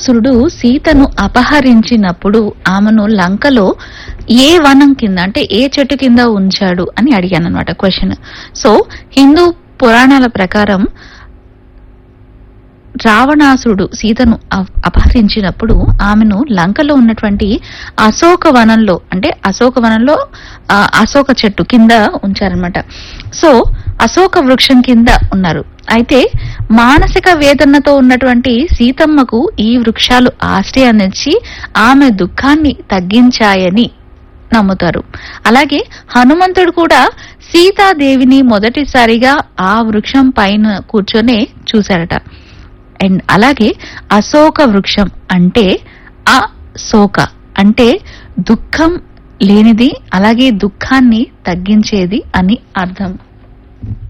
రావణాసురుడు సీతను అపహరించినప్పుడు ఆమెను లంకలో ఏ వనం కింద అంటే ఏ చెట్టు కింద ఉంచాడు అని అడిగాను అనమాట క్వశ్చన్ సో హిందూ పురాణాల ప్రకారం రావణాసురుడు సీతను అప- అపహరించినప్పుడు ఆమెను లంకలో ఉన్నటువంటి అశోక వనంలో అంటే అశోక వనంలో ఆ, అశోక చెట్టు కింద ఉంచారనమాట సో అశోక వృక్షం కింద ఉన్నారు అయితే మానసిక వేదనతో ఉన్నటువంటి సీతమ్మకు ఈ వృక్షాలు ఆశ్రయాన్నిచ్చి ఆమె దుఃఖాన్ని తగ్గించాయని నమ్ముతారు అలాగే హనుమంతుడు కూడా సీతాదేవిని మొదటిసారిగా ఆ వృక్షం పైన కూర్చొనే చూశారట అండ్ అలాగే అశోక వృక్షం అంటే ఆ శోక అంటే దుఃఖం లేనిది అలాగే దుఃఖాన్ని తగ్గించేది అని అర్థం